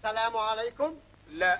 السلام عليكم لا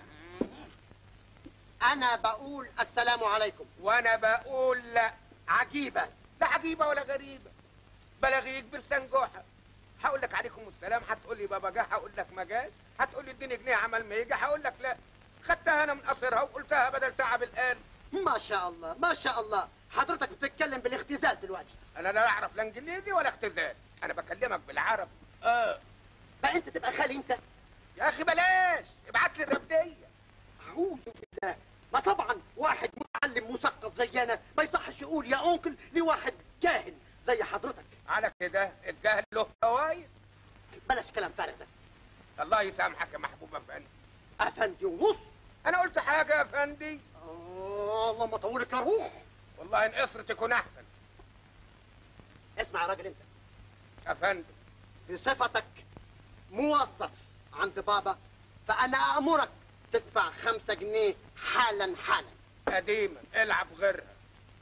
انا بقول السلام عليكم وانا بقول لا عجيبة لا عجيبه ولا غريبه بلاغيك بلسان جحا هقول لك عليكم السلام هتقول لي بابا جه هقول لك ما جاش هتقول لي اديني جنيه عمل ما يجي هقول لك لا خدتها انا من قصرها وقلتها بدل تعب القلب ما شاء الله ما شاء الله حضرتك بتتكلم بالاختزال دلوقتي انا لا اعرف لا انجليزي ولا اختزال انا بكلمك بالعربي اه بقى انت تبقى خالي انت يا اخي بلاش ابعت لي الرفديه اعوذ بالله ما طبعا واحد معلم مثقف زينا ما يصحش يقول يا انكل لواحد جاهل زي حضرتك على كده الجهل له فوايد بلاش كلام فارغ ده الله يسامحك يا محبوب افندي افندي ونص انا قلت حاجه يا افندي آه اللهم طولك يا روح والله ان قصر تكون احسن اسمع يا راجل انت افندي بصفتك موظف عند بابا فانا امرك تدفع خمسة جنيه حالا حالا قديمه العب غيرها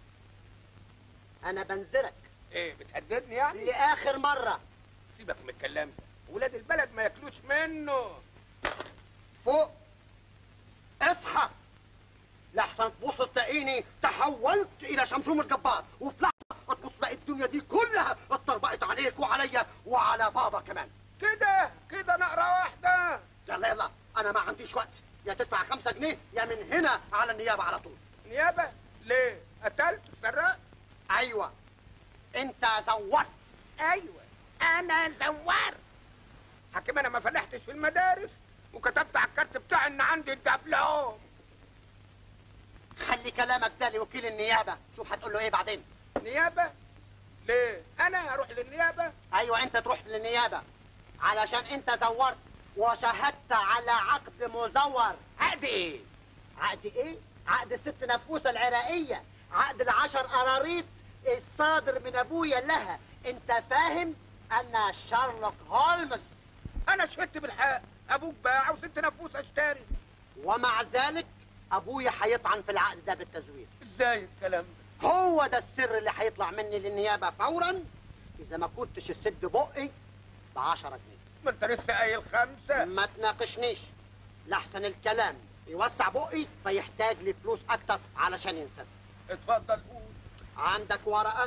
انا بنذرك ايه بتهددني يعني لاخر مرة سيبك من الكلام ده ولاد البلد ما ياكلوش منه فوق اصحى لحسن تبص تلاقيني تحولت الى شمشوم الجبار وفي لحظه تبص تلاقي الدنيا دي كلها اتطربقت عليك وعليا وعلى بابا كمان كده كده نقره واحده يلا يلا انا ما عنديش وقت يا تدفع خمسة جنيه يا من هنا على النيابه على طول نيابه ليه قتلت سرقت ايوه انت زورت ايوه انا زوار حكيم انا ما فلحتش في المدارس وكتبت على الكارت بتاعي ان عندي الدبلوم خلي كلامك ده لوكيل النيابه شوف هتقول له ايه بعدين نيابه ليه انا اروح للنيابه ايوه انت تروح للنيابه علشان انت زورت وشهدت على عقد مزور عقد ايه عقد ايه؟ عقد الست نفوسة العراقية عقد العشر قراريط الصادر من ابويا لها انت فاهم انا شارلوك هولمز انا شهدت بالحق ابوك باع وست نفوس اشتري ومع ذلك ابويا هيطعن في العقد ده بالتزوير ازاي الكلام ده هو ده السر اللي هيطلع مني للنيابة فورا اذا ما كنتش السد بقي بعشرة جنيه ما انت لسه قايل خمسه ما تناقشنيش لحسن الكلام يوسع بقي فيحتاج لفلوس اكتر علشان ينسد اتفضل قول عندك ورقة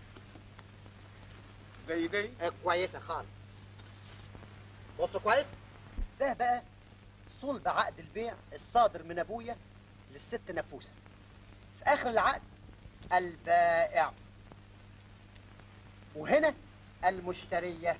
زي دي آه، كويسة خالص بص كويس ده بقى صلب عقد البيع الصادر من ابويا للست نفوسة في اخر العقد البائع وهنا المشترية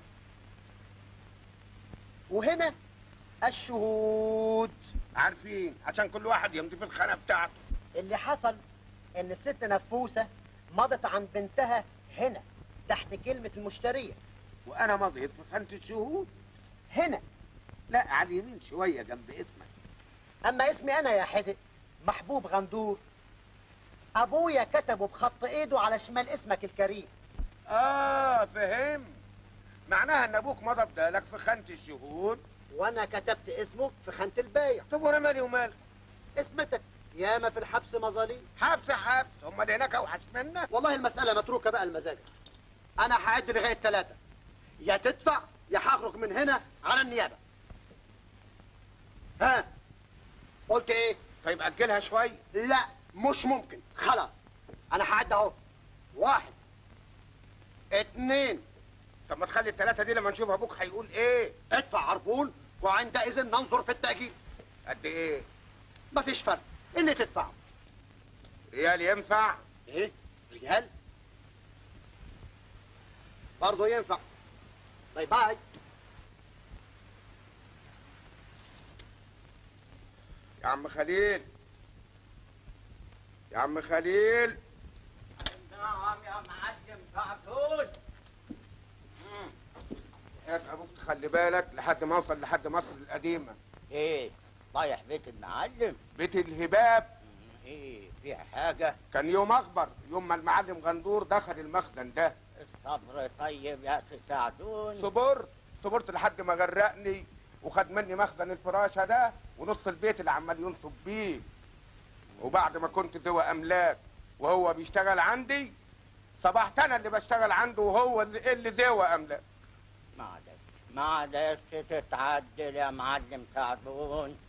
وهنا الشهود عارفين عشان كل واحد يمضي في الخانه بتاعته اللي حصل ان الست نفوسة مضت عن بنتها هنا تحت كلمة المشترية وانا مضيت في خانه الشهود هنا لا على اليمين شويه جنب اسمك اما اسمي انا يا حدق محبوب غندور ابويا كتبه بخط ايده على شمال اسمك الكريم اه فهم معناها ان ابوك مضى بدالك في خانه الشهود وانا كتبت اسمه في خانة البايع طب وانا مالي ومالك اسمتك ياما في الحبس مظاليم حبس حبس هم اللي هناك اوحش منا والله المسألة متروكة بقى لمزاجك انا هعد لغاية ثلاثة يا تدفع يا هخرج من هنا على النيابة ها قلت ايه طيب اجلها شويه لا مش ممكن خلاص انا هعد اهو واحد اتنين طب ما تخلي الثلاثه دي لما نشوف ابوك هيقول ايه ادفع عربون وعندئذ ننظر في التأجيل قد ايه مفيش فرق اللي تدفعه ريال ينفع ايه ريال برضه ينفع باي باي يا عم خليل يا عم خليل نعم يا معلم بعتول هات ابوك تخلي بالك لحد ما اوصل لحد مصر القديمه ايه رايح بيت المعلم بيت الهباب ايه في حاجة كان يوم اخبر يوم ما المعلم غندور دخل المخزن ده الصبر طيب يا اخي سعدون صبرت صبرت لحد ما غرقني وخد مني مخزن الفراشه ده ونص البيت اللي عمال ينصب بيه وبعد ما كنت ذوى املاك وهو بيشتغل عندي صبحت انا اللي بشتغل عنده وهو اللي اللي ذوى املاك ما عليك معلش تتعدل يا معلم سعدون